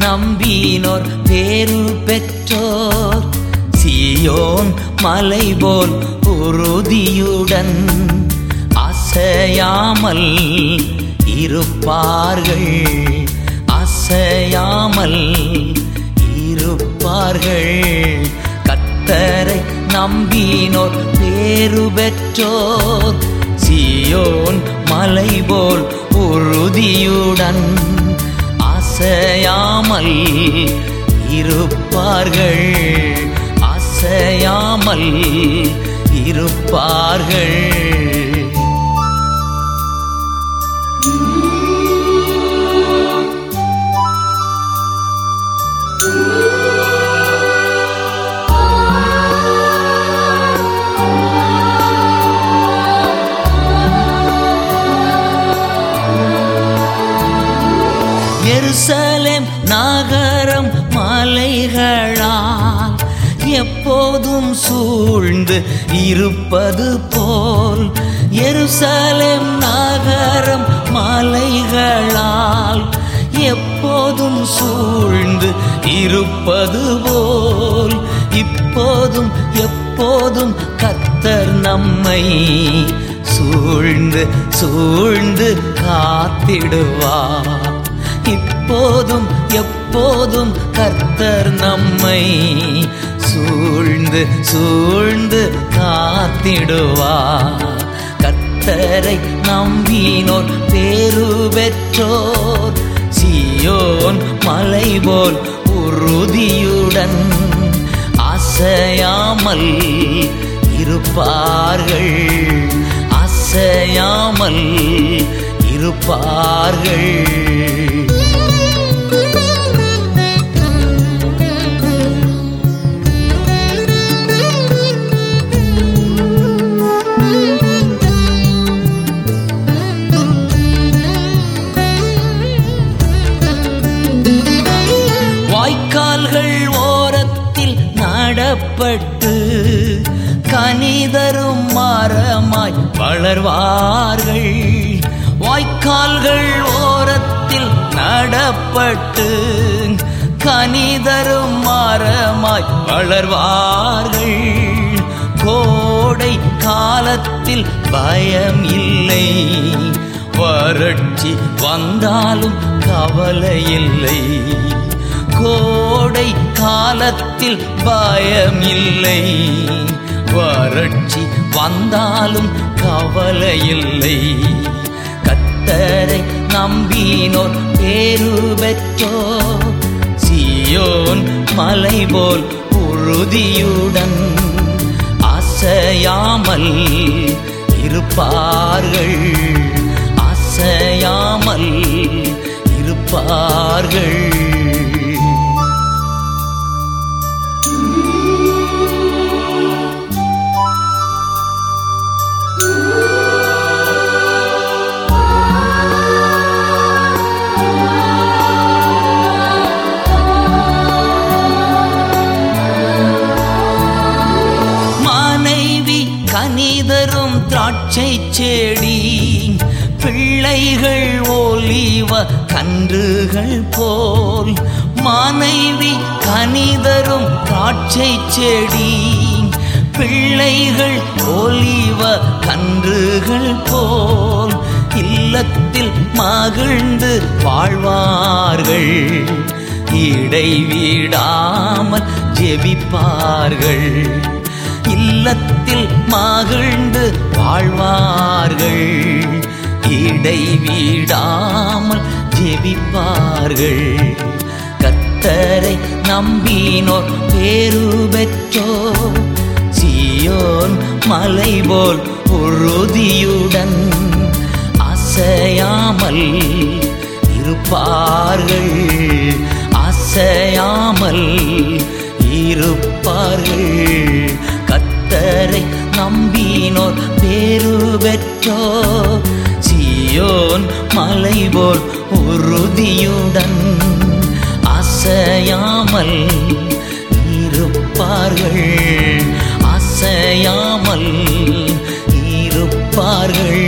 நம்பினோர் பேரு பெற்றோர் சியோன் மலை போல் உறுதியுடன் அசையாமல் இருப்பார்கள் அசையாமல் இருப்பார்கள் கத்தரை நம்பினோர் பேரு பெற்றோர் சியோன் மலை போல் உறுதியுடன் அசையாமல் இருப்பார்கள் அசையாமல் இருப்பார்கள் எருசலேம் நகரம் மலைகளால் எப்போதும் சூழ்ந்து இருப்பது போல் எருசலேம் நகரம் மலைகளால் எப்போதும் சூழ்ந்து இருப்பது போல் இப்போதும் எப்போதும் கத்தர் நம்மை சூழ்ந்து சூழ்ந்து காத்திடுவார் இப்போதும் எப்போதும் கர்த்தர் நம்மை சூழ்ந்து சூழ்ந்து காத்திடுவார் கர்த்தரை நம்பினோர் பேரு பெற்றோர் சியோன் மலை போல் உறுதியுடன் அசையாமல் இருப்பார்கள் அசையாமல் இருப்பார்கள் வாய்க்கால்கள் ஓரத்தில் நடப்பட்டு கனிதரும் மரமாய் வளர்வார்கள் வாய்க்கால்கள் ஓரத்தில் நடப்பட்டு கனிதரும் மரமாய் வளர்வார்கள் கோடை காலத்தில் பயம் இல்லை வறட்சி வந்தாலும் கவலை இல்லை கோடை காலத்தில் பயம் இல்லை வறட்சி வந்தாலும் கவலை இல்லை கத்தரை நம்பினோர் பேரு பெற்றோர் சியோன் மலை போல் உறுதியுடன் அசையாமல் இருப்பார்கள் அசையாமல் இருப்பார்கள் மனைவி கனிதரும் திராட்சை செடி பிள்ளைகள் ஒலிவ கன்றுகள் போல் மனைவி கனிதரும் திராட்சை செடி பிள்ளைகள் ஒலிவ கன்றுகள் போல் இல்லத்தில் மகிழ்ந்து வாழ்வார்கள் இடைவிடாமல் ஜெபிப்பார்கள் இல்லத்தில் மகிழ்ந்து வாழ்வார்கள் இடைவிடாமல் ஜெபிப்பார்கள் கத்தரை நம்பினோர் பேரு பெற்றோர் சியோன் மலை போல் உறுதியுடன் அசையாமல் இருப்பார்கள் அசையாமல் இருப்பார்கள் கத்தரை நம்பினோர் பேரு பெற்றோர் சியோன் மலை போல் உறுதியுடன் அசையாமல் இருப்பார்கள் அசையாமல் இருப்பார்கள்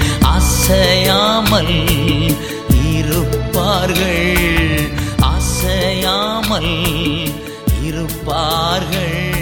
அசையாமல் இருப்பார்கள் அசை இருப்பார்கள்